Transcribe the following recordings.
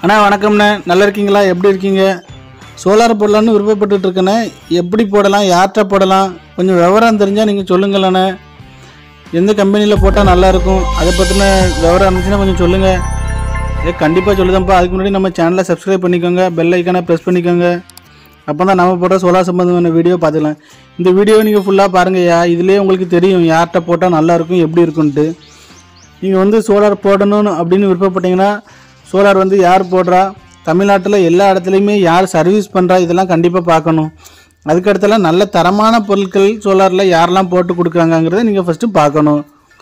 அண்ணா வணக்கம்ண்ணே நல்லா இருக்கீங்களா எப்படி இருக்கீங்க சோலார் போடலான்னு விருப்பப்பட்டுட்டு இருக்கேண்ணே எப்படி போடலாம் யார்கிட்ட போடலாம் கொஞ்சம் விவரம் தெரிஞ்சால் நீங்கள் சொல்லுங்களண்ணே எந்த கம்பெனியில் போட்டால் நல்லாயிருக்கும் அதை பற்றின விவரம் இருந்துச்சுன்னா கொஞ்சம் சொல்லுங்கள் ஏ கண்டிப்பாக சொல்லுதான்ப்பா அதுக்கு முன்னாடி நம்ம சேனலை சப்ஸ்கிரைப் பண்ணிக்கோங்க பெல் ஐக்கானை ப்ரெஸ் பண்ணிக்கோங்க அப்போ தான் நம்ம போட்ட சோலார் சம்பந்தமான வீடியோ பார்த்துக்கலாம் இந்த வீடியோ நீங்கள் ஃபுல்லாக பாருங்கய்யா இதுலேயே உங்களுக்கு தெரியும் யார்கிட்ட போட்டால் நல்லாயிருக்கும் எப்படி இருக்குன்ட்டு நீங்கள் வந்து சோலார் போடணும் அப்படின்னு விருப்பப்பட்டீங்கன்னா சோலார் வந்து யார் போடுறா தமிழ்நாட்டில் எல்லா இடத்துலையுமே யார் சர்வீஸ் பண்ணுறா இதெல்லாம் கண்டிப்பாக பார்க்கணும் அதுக்கடுத்தல நல்ல தரமான பொருட்கள் சோலாரில் யாரெல்லாம் போட்டு கொடுக்குறாங்கங்கிறத நீங்கள் ஃபஸ்ட்டு பார்க்கணும்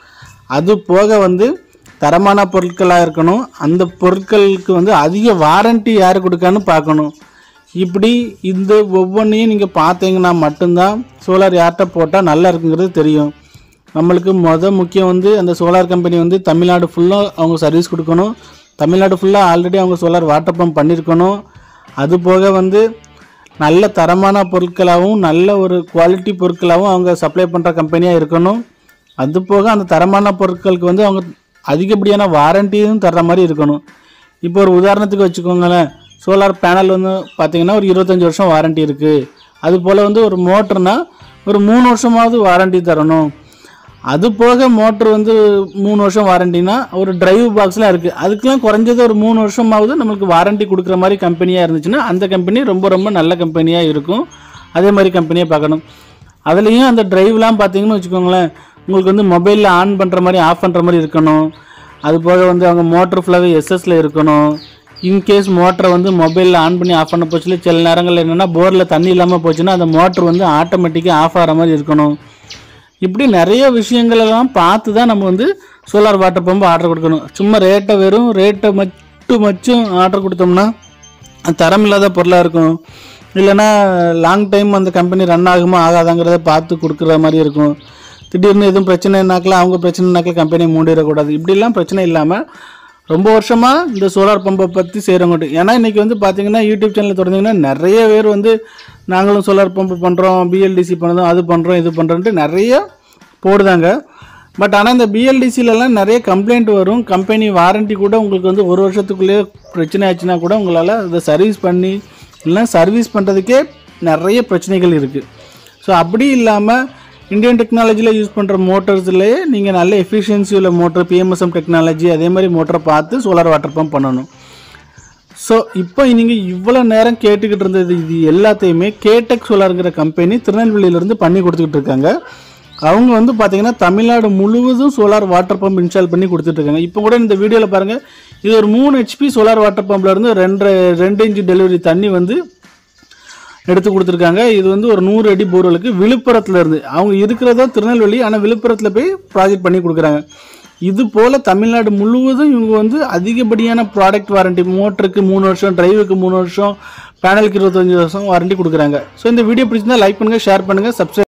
அது போக வந்து தரமான பொருட்களாக இருக்கணும் அந்த பொருட்களுக்கு வந்து அதிக வாரண்டி யார் கொடுக்கான்னு பார்க்கணும் இப்படி இந்த ஒவ்வொன்றையும் நீங்கள் பார்த்தீங்கன்னா மட்டும்தான் சோலார் யார்கிட்ட போட்டால் நல்லா இருக்குங்கிறது தெரியும் நம்மளுக்கு மொத முக்கியம் வந்து அந்த சோலார் கம்பெனி வந்து தமிழ்நாடு ஃபுல்லாக அவங்க சர்வீஸ் கொடுக்கணும் தமிழ்நாடு ஃபுல்லாக ஆல்ரெடி அவங்க சோலார் வாட்டர் பம்ப் பண்ணியிருக்கணும் அது போக வந்து நல்ல தரமான பொருட்களாகவும் நல்ல ஒரு குவாலிட்டி பொருட்களாகவும் அவங்க சப்ளை பண்ணுற கம்பெனியாக இருக்கணும் அது போக அந்த தரமான பொருட்களுக்கு வந்து அவங்க அதிகப்படியான வாரண்டியும் தர்ற மாதிரி இருக்கணும் இப்போ ஒரு உதாரணத்துக்கு வச்சுக்கோங்களேன் சோலார் பேனல் வந்து பார்த்தீங்கன்னா ஒரு இருபத்தஞ்சி வருஷம் வாரண்டி இருக்குது அது போல் வந்து ஒரு மோட்டர்னா ஒரு மூணு வருஷமாவது வாரண்டி தரணும் அது போக மோட்ரு வந்து மூணு வருஷம் வாரண்டினா ஒரு டிரைவ் பாக்ஸ்லாம் இருக்குது அதுக்கெலாம் குறைஞ்சது ஒரு மூணு வருஷமாவது நம்மளுக்கு வாரண்டி கொடுக்குற மாதிரி கம்பெனியாக இருந்துச்சுன்னா அந்த கம்பெனி ரொம்ப ரொம்ப நல்ல கம்பெனியாக இருக்கும் அதே மாதிரி கம்பெனியை பார்க்கணும் அதுலேயும் அந்த டிரைவ்லாம் பார்த்தீங்கன்னு வச்சுக்கோங்களேன் உங்களுக்கு வந்து மொபைலில் ஆன் பண்ணுற மாதிரி ஆஃப் பண்ணுற மாதிரி இருக்கணும் அது போக வந்து அவங்க மோட்டர் ஃபுல்லாகவே எஸ்எஸ்ல இருக்கணும் இன்கேஸ் மோட்டரை வந்து மொபைலில் ஆன் பண்ணி ஆஃப் பண்ண போச்சுல சில நேரங்களில் என்னென்னா போரில் தண்ணி இல்லாமல் போச்சுன்னா அந்த மோட்டர் வந்து ஆட்டோமேட்டிக்காக ஆஃப் ஆகிற மாதிரி இருக்கணும் இப்படி நிறைய விஷயங்களெல்லாம் பார்த்து தான் நம்ம வந்து சோலார் வாட்டர் பம்பு ஆர்டர் கொடுக்கணும் சும்மா ரேட்டை வெறும் ரேட்டை மட்டும் மச்சும் ஆர்டர் கொடுத்தோம்னா அது தரம் இல்லாத பொருளாக இருக்கும் இல்லைன்னா லாங் டைம் அந்த கம்பெனி ரன் ஆகுமா ஆகாதாங்கிறத பார்த்து கொடுக்குற மாதிரி இருக்கும் திடீர்னு எதுவும் பிரச்சனைனாக்கல அவங்க பிரச்சனைனாக்கல கம்பெனி மூடிடக்கூடாது இப்படிலாம் பிரச்சனை இல்லாமல் ரொம்ப வருஷமாக இந்த சோலார் பம்பை பற்றி செய்கிறவங்க ஏன்னா இன்றைக்கி வந்து பார்த்தீங்கன்னா யூடியூப் சேனல் தொடர்ந்தீங்கன்னா நிறைய பேர் வந்து நாங்களும் சோலார் பம்பு பண்ணுறோம் பிஎல்டிசி பண்ணுறோம் அது பண்ணுறோம் இது பண்ணுறோன்ட்டு நிறைய போடுதாங்க பட் ஆனால் இந்த பிஎல்டிசிலலாம் நிறைய கம்ப்ளைண்ட் வரும் கம்பெனி வாரண்டி கூட உங்களுக்கு வந்து ஒரு வருஷத்துக்குள்ளேயே பிரச்சனை ஆச்சுன்னா கூட உங்களால் அதை சர்வீஸ் பண்ணி இல்லைன்னா சர்வீஸ் பண்ணுறதுக்கே நிறைய பிரச்சனைகள் இருக்குது ஸோ அப்படி இல்லாமல் இந்தியன் டெக்னாலஜியில் யூஸ் பண்ணுற மோட்டர்ஸ்லேயே நீங்கள் நல்ல எஃபிஷியன்சி உள்ள மோட்டர் பிஎம்எஸ்எம் டெக்னாலஜி அதே மாதிரி மோட்டரை பார்த்து சோலார் வாட்டர் பம்ப் பண்ணணும் ஸோ இப்போ நீங்கள் இவ்வளோ நேரம் கேட்டுக்கிட்டு இருந்தது இது எல்லாத்தையுமே கேடெக் சோலாருங்கிற கம்பெனி திருநெல்வேலியிலேருந்து பண்ணி கொடுத்துக்கிட்டு இருக்காங்க அவங்க வந்து பார்த்தீங்கன்னா தமிழ்நாடு முழுவதும் சோலார் வாட்டர் பம்ப் இன்ஸ்டால் பண்ணி கொடுத்துட்டு இருக்காங்க இப்போ கூட இந்த வீடியோவில் பாருங்கள் இது ஒரு மூணு ஹெச்பி சோலார் வாட்டர் பம்ப்ல இருந்து ரெண்டு ரெண்டு இன்ச்சு டெலிவரி தண்ணி வந்து எடுத்து கொடுத்துருக்காங்க இது வந்து ஒரு நூறு அடி போர்வெலுக்கு விழுப்புரத்தில் இருந்து அவங்க இருக்கிறதோ திருநெல்வேலி ஆனால் விழுப்புரத்தில் போய் ப்ராஜெக்ட் பண்ணி கொடுக்குறாங்க இது போல் தமிழ்நாடு முழுவதும் இவங்க வந்து அதிகப்படியான ப்ராடக்ட் வாரண்டி மோட்டருக்கு மூணு வருஷம் டிரைவுக்கு மூணு வருஷம் பேனலுக்கு இருபத்தஞ்சி வருஷம் வாரண்டி கொடுக்குறாங்க ஸோ இந்த வீடியோ பிடிச்சிருந்தா லைக் பண்ணுங்கள் ஷேர் பண்ணுங்கள் சப்ஸ்கிரைப்